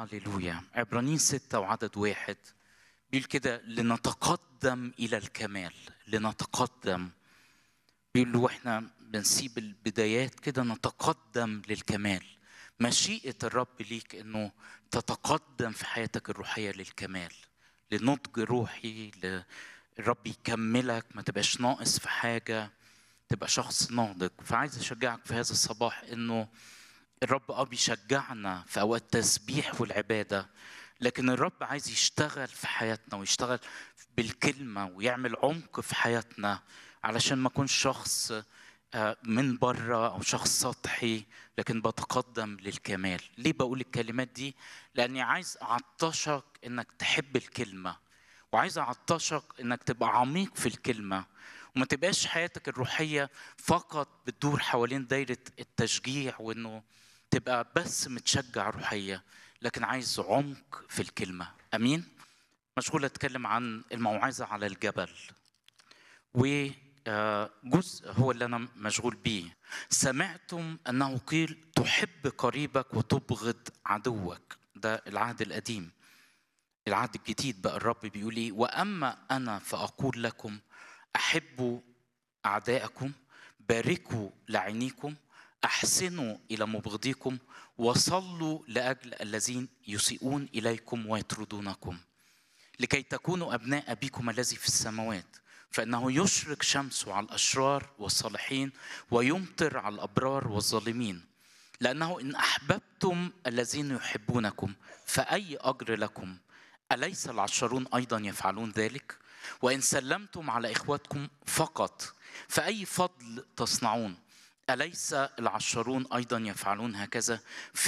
هللويا عبرانيين ستة وعدد واحد بيقول كده لنتقدم إلى الكمال لنتقدم بيقول له احنا بنسيب البدايات كده نتقدم للكمال مشيئة الرب ليك انه تتقدم في حياتك الروحية للكمال لنضج روحي ل- الرب يكملك ما تبقاش ناقص في حاجة تبقى شخص ناضج فعايز اشجعك في هذا الصباح انه الرب اه بيشجعنا في اوقات التسبيح والعباده لكن الرب عايز يشتغل في حياتنا ويشتغل بالكلمه ويعمل عمق في حياتنا علشان ما اكونش شخص آه، من بره او شخص سطحي لكن بتقدم للكمال ليه بقول الكلمات دي لاني عايز اعطشك انك تحب الكلمه وعايز اعطشك انك تبقى عميق في الكلمه وما تبقاش حياتك الروحيه فقط بتدور حوالين دايره التشجيع وانه تبقى بس متشجع روحية لكن عايز عمق في الكلمة أمين مشغول أتكلم عن الموعظة على الجبل وجزء هو اللي أنا مشغول بيه سمعتم أنه قيل تحب قريبك وتبغض عدوك ده العهد القديم العهد الجديد بقى الرب بيقول ايه واما انا فاقول لكم احبوا اعداءكم باركوا لعينيكم احسنوا الى مبغضيكم وصلوا لاجل الذين يسيئون اليكم ويطردونكم لكي تكونوا ابناء ابيكم الذي في السماوات فانه يشرق شمسه على الاشرار والصالحين ويمطر على الابرار والظالمين لانه ان احببتم الذين يحبونكم فاي اجر لكم اليس العشرون ايضا يفعلون ذلك وان سلمتم على اخوتكم فقط فاي فضل تصنعون اليس العشرون ايضا يفعلون هكذا